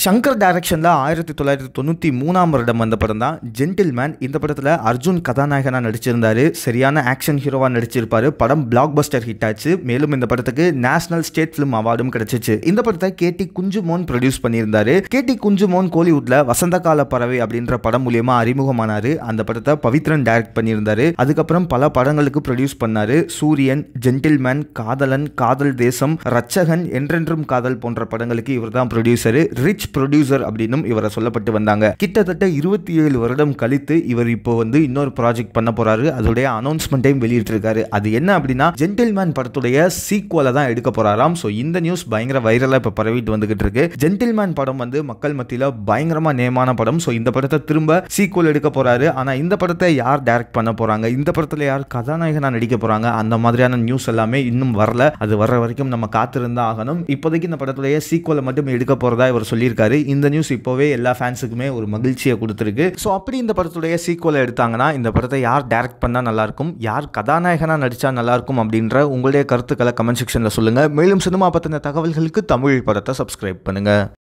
சங்கர் டைரக்ஷனில் ஆயிரத்தி தொள்ளாயிரத்தி தொண்ணூற்றி மூணாம் வருடம் வந்த படம் தான் ஜென்டில்மேன் இந்த படத்தில் அர்ஜுன் கதாநாயகனாக நடிச்சிருந்தாரு சரியான ஆக்ஷன் ஹீரோவாக நடிச்சிருப்பாரு படம் பிளாக் பஸ்டர் ஹிட் ஆச்சு மேலும் இந்த படத்துக்கு நேஷனல் ஸ்டேட் ஃபிலிம் அவார்டும் கிடைச்சிச்சு இந்த படத்தை கேடி குஞ்சுமோன் ப்ரொடியூஸ் பண்ணியிருந்தாரு கேடி குஞ்சுமோன் கோலிவுட்ல வசந்த கால பறவை அப்படின்ற படம் மூலியமா அறிமுகமானாரு அந்த படத்தை பவித்ரன் டைரக்ட் பண்ணியிருந்தாரு அதுக்கப்புறம் பல படங்களுக்கு ப்ரொடியூஸ் பண்ணாரு சூரியன் ஜென்டில்மேன் காதலன் காதல் தேசம் ரச்சகன் என்றென்றும் காதல் போன்ற படங்களுக்கு இவர் தான் ப்ரொடியூசர் ரிச் ப்ரொடியூசர் அப்படின்னும் இவரை சொல்லப்பட்டு வந்தாங்க கிட்டத்தட்ட இருபத்தி ஏழு வருடம் கழித்து இவர் இப்போ வந்து இன்னொரு ப்ராஜெக்ட் பண்ண போறாரு அதோடைய அனௌன்ஸ்மெண்ட்டையும் வெளியிட்டிருக்காரு அது என்ன அப்படின்னா ஜென்டில்மேன் படத்துடைய சீக்குவலை தான் எடுக்க போறாராம் ஸோ இந்த நியூஸ் பயங்கர வைரலாக இப்போ பரவிட்டு வந்துகிட்டு இருக்கு ஜென்டில்மேன் படம் வந்து மக்கள் மத்தியில் பயங்கரமா நேமான படம் ஸோ இந்த படத்தை திரும்ப சீக்குவல் எடுக்க போறாரு ஆனால் இந்த படத்தை யார் டைரக்ட் பண்ண போறாங்க இந்த படத்தில் யார் கதாநாயகனா நடிக்க போறாங்க அந்த மாதிரியான நியூஸ் எல்லாமே இன்னும் வரல அது வர்ற வரைக்கும் நம்ம காத்திருந்தா ஆகணும் இப்போதைக்கு இந்த படத்துடைய சீக்குவலை மட்டும் எடுக்க போறதா இவர் சொல்லியிருக்காரு இந்த நியூஸ் இப்போவே எல்லா ஃபேன்ஸுக்குமே ஒரு மகிழ்ச்சியை கொடுத்துருக்கு ஸோ அப்படி இந்த படத்துடைய சீக்குவலை எடுத்தாங்கன்னா இந்த படத்தை யார் டைரக்ட் பண்ணால் நல்லாயிருக்கும் யார் கதாநாயகனாக நடித்தா நல்லாயிருக்கும் அப்படின்ற உங்களுடைய கருத்துக்களை கமெண்ட் செக்ஷனில் சொல்லுங்கள் மேலும் சினிமா பற்றின தகவல்களுக்கு தமிழ் படத்தை சப்ஸ்கிரைப் பண்ணுங்கள்